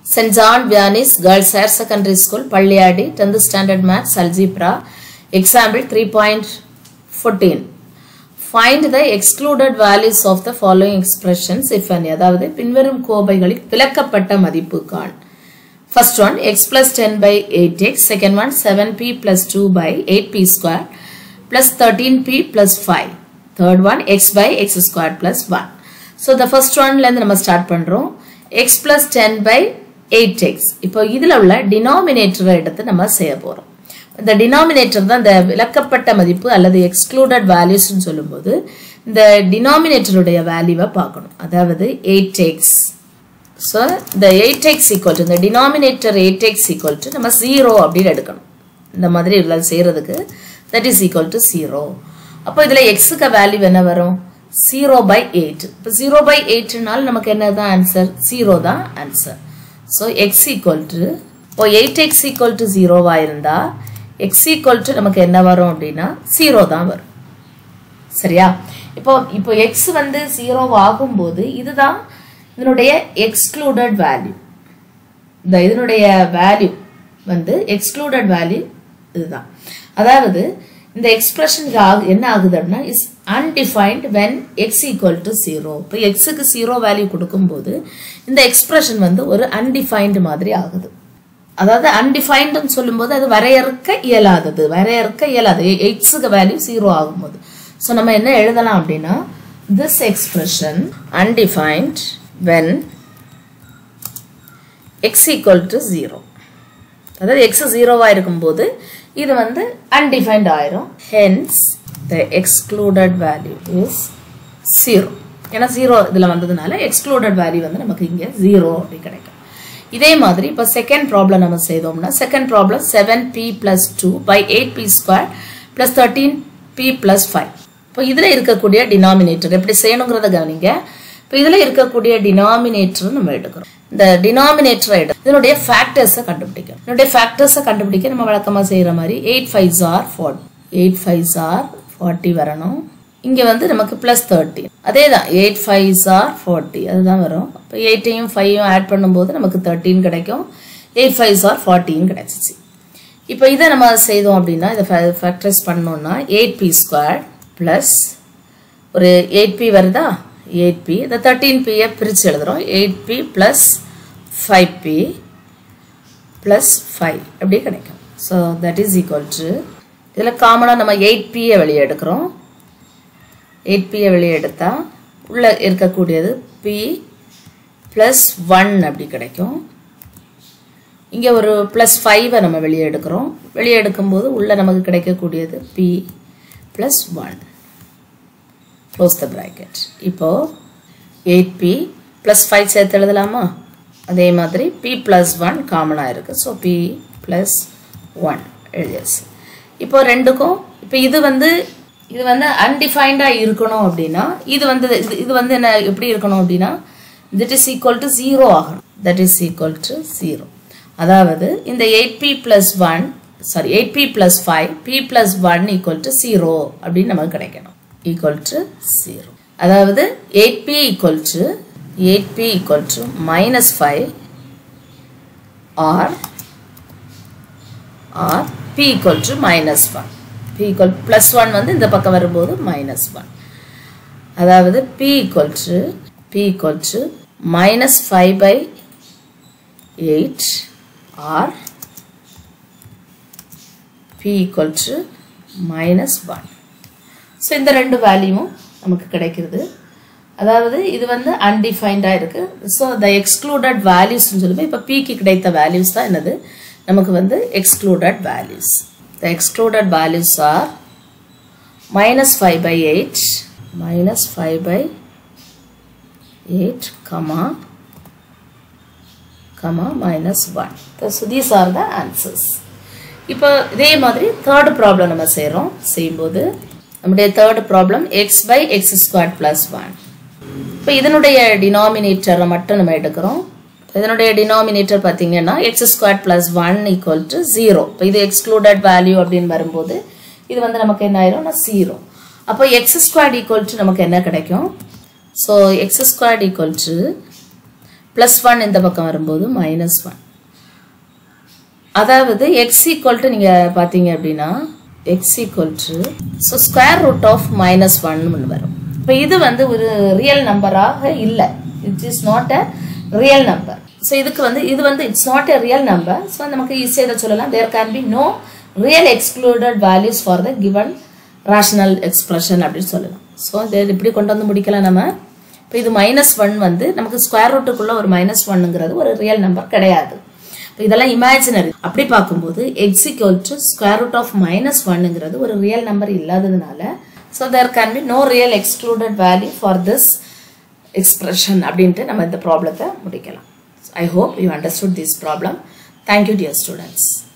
St. John Vianney's Girls Higher Secondary School, Palliadi, 10th Standard Maths, Algebra, example 3.14. Find the excluded values of the following expressions, if any. அதாவது பின்வரும் கோவைகளில் விலக்கப்பட்ட மதிப்பு காண். First one, x plus 10 by 8x. Second one, 7p plus 2 by 8p square plus 13p plus 5. Third one, x by x square plus 1. So, the first one ல இருந்து நம்ம start பண்றோம் x plus 10 by 8x. இப்போ இதுல உள்ள denominator எடுத்து நம்ம செய்ய போறோம். இந்த டினாமினேட்டர் தான் இந்த விலக்கப்பட்ட மதிப்பு அல்லது எக்ஸ்க்ளூடட் வேல்யூஸ்னு சொல்லும்போது இந்த டினாமினேட்டருடைய வேல்யூவை பார்க்கணும் அதாவது எயிட் எக்ஸ் ஸோ இந்த எயிட் எக்ஸ் ஈக்குவல் டு இந்த denominator eight x equal to நம்ம ஜீரோ அப்படின்னு எடுக்கணும் இந்த மாதிரி இதில் செய்கிறதுக்கு that is equal to zero அப்போ இதில் எக்ஸுக்கு வேல்யூ என்ன வரும் ஜீரோ பை எயிட் இப்போ ஜீரோ பை எயிட்னால நமக்கு என்ன தான் ஆன்சர் ஜீரோ தான் answer so x equal to இப்போ எயிட் எக்ஸ் ஈக்குவல் டு ஜீரோவாக இருந்தால் எக்ஸ் ஈக்குவல் டு நமக்கு என்ன வரும் அப்படின்னா ஜீரோ தான் வரும் சரியா இப்போ இப்போ எக்ஸ் வந்து ஜீரோ ஆகும்போது இதுதான் இதனுடைய எக்ஸ்க்ளூடட் வேல்யூ இந்த இதனுடைய வேல்யூ வந்து எக்ஸ்க்ளூடட் வேல்யூ இதுதான் அதாவது இந்த எக்ஸ்பிரஷன் என்ன ஆகுது அப்படின்னா is undefined when x equal to zero இப்போ எக்ஸுக்கு ஜீரோ வேல்யூ கொடுக்கும்போது இந்த எக்ஸ்பிரஷன் வந்து ஒரு அன்டிஃபைன்டு மாதிரி ஆகுது அதாவது அன்டிஃபைன்டுன்னு சொல்லும்போது அது வரையறுக்க இயலாதது வரையறுக்க இயலாது எக்ஸுக்கு வேல்யூ ஜீரோ ஆகும்போது ஸோ நம்ம என்ன எழுதலாம் அப்படின்னா this expression undefined when x equal to zero அதாவது எக்ஸ் ஜீரோவாக இருக்கும்போது இது வந்து அன்டிஃபைன்ட் ஆயிரும் hence the excluded value is zero ஏன்னா ஜீரோ இதில் வந்ததுனால எக்ஸ்க்ளூடட் வேல்யூ வந்து நமக்கு இங்கே ஜீரோ அப்படி கிடைக்கும் இதே மாதிரி இப்போ செகண்ட் ப்ராப்ளம் நம்ம செய்தோம்னா second problem seven p plus two by eight B square plus thirteen p plus five இப்போ இதில் இருக்கக்கூடிய டினாமினேட்டர் எப்படி செய்யணுங்கிறத கவனிங்க இப்போ இதில் இருக்கக்கூடிய டினாமினேட்டர் நம்ம எடுக்கிறோம் இந்த டினாமினேட்டரை எடு இதனுடைய ஃபேக்டர்ஸை கண்டுபிடிக்கணும் இதனுடைய ஃபேக்டர்ஸை கண்டுபிடிக்க நம்ம வழக்கமாக செய்கிற மாதிரி eight five are forty eight five are forty வரணும் இங்கே வந்து நமக்கு ப்ளஸ் தேர்ட்டி அதே தான் எயிட் ஃபைவ் ஆர் ஃபார்ட்டி அதுதான் வரும் இப்போ எயிட்டையும் ஃபைவும் ஆட் பண்ணும்போது நமக்கு தேர்ட்டின் கிடைக்கும் எயிட் ஃபைவ் ஆர் ஃபார்ட்டின்னு கிடைச்சிச்சு இப்போ இதை நம்ம செய்தோம் அப்படின்னா இதை ஃபேக்டரைஸ் பண்ணோம்னா எயிட் பி ஸ்கொயர் ப்ளஸ் ஒரு எயிட் பி வருதா எயிட் பி இந்த தேர்ட்டீன் பியை பிரித்து எழுதுகிறோம் eight b plus five b plus five அப்படி கிடைக்கும் so that is equal to இதில் காமனாக நம்ம எயிட் பியை வெளியே எடுக்கிறோம் எயிட் பியை வெளியே எடுத்தால் உள்ளே இருக்கக்கூடியது பி ப்ளஸ் ஒன் அப்படி கிடைக்கும் இங்கே ஒரு ப்ளஸ் ஃபைவை நம்ம வெளியே எடுக்கிறோம் வெளியே எடுக்கும்போது உள்ளே நமக்கு கிடைக்கக்கூடியது b plus one close the bracket இப்போது எயிட் பி ப்ளஸ் ஃபைவ் சேர்த்து எழுதலாமா அதே மாதிரி பி ப்ளஸ் ஒன் காமனாக இருக்குது ஸோ பி ப்ளஸ் ஒன் எழுதியாச்சு இப்போ ரெண்டுக்கும் இப்போ இது வந்து இது வந்து அன்டிஃபைன்டாக இருக்கணும் அப்படின்னா இது வந்து இது இது வந்து என்ன எப்படி இருக்கணும் அப்படின்னா that is equal to zero ஆகணும் that is equal to zero அதாவது இந்த eight b plus one sorry eight b plus five b plus one equal to zero அப்படின்னு நமக்கு கிடைக்கணும் ஈக்குவல் டு ஜீரோ அதாவது eight b equal to eight b equal to minus five or or b equal to minus one b equal plus one வந்து இந்த பக்கம் வரும்போது minus one அதாவது b equal to be equal to minus five by eight or b equal to minus one so இந்த ரெண்டு வேல்யூவும் நமக்கு கிடைக்கிறது அதாவது இது வந்து அன்டிஃபைன்டாக இருக்குது ஸோ த எக்ஸ்க்ளூடட் வேல்யூஸ்னு சொல்லுவோம் இப்போ பிக்கு கிடைத்த வேல்யூஸ் தான் என்னது நமக்கு வந்து excluded values the excluded values are minus five by eight minus five by eight comma comma minus one so these are the answers இப்போ இதே மாதிரி தேர்ட் ப்ராப்ளம் நம்ம செய்கிறோம் செய்யும்போது நம்முடைய third problem x by x square plus one இப்போ இதனுடைய டினாமினேட்டரை மட்டும் நம்ம எடுக்கிறோம் இதனுடைய டினாமினேட்டர் பார்த்தீங்கன்னா x square plus one equal to zero இப்போ இது எக்ஸ்க்ளூடட் வேல்யூ அப்படின்னு வரும்போது இது வந்து நமக்கு என்ன ஆயிரும்னா ஜீரோ அப்போ எக்ஸ் ஸ்கொயர் ஈக்குவல் டு நமக்கு என்ன கிடைக்கும் so x square equal to plus one இந்த பக்கம் வரும்போது மைனஸ் ஒன் அதாவது எக்ஸ் ஈக்குவல் டு நீங்கள் பார்த்தீங்க அப்படின்னா x equal to so square root of minus one ஒன்று வரும் இப்போ இது வந்து ஒரு ரியல் நம்பராக இல்லை it is not a real number so இதுக்கு வந்து இது வந்து it's not a real number so நமக்கு ஈஸியாக இதை சொல்லலாம் there can be no real excluded values for the given rational expression அப்படின்னு சொல்லலாம் ஸோ இதை இப்படி கொண்டு வந்து முடிக்கலாம் நம்ம இப்போ இது மைனஸ் ஒன் வந்து நமக்கு ஸ்கொயர் ரூட்டுக்குள்ள ஒரு மைனஸ் ஒன்னுங்கிறது ஒரு ரியல் நம்பர் கிடையாது இப்போ இதெல்லாம் இமேஜினரி அப்படி பார்க்கும்போது x equal to square root of minus ஒன்னுங்கிறது ஒரு ரியல் நம்பர் இல்லாததுனால so there can be no real excluded value for this expression அப்படின்ட்டு நம்ம இந்த ப்ராப்ளத்தை முடிக்கலாம் I hope you understood this problem thank you dear students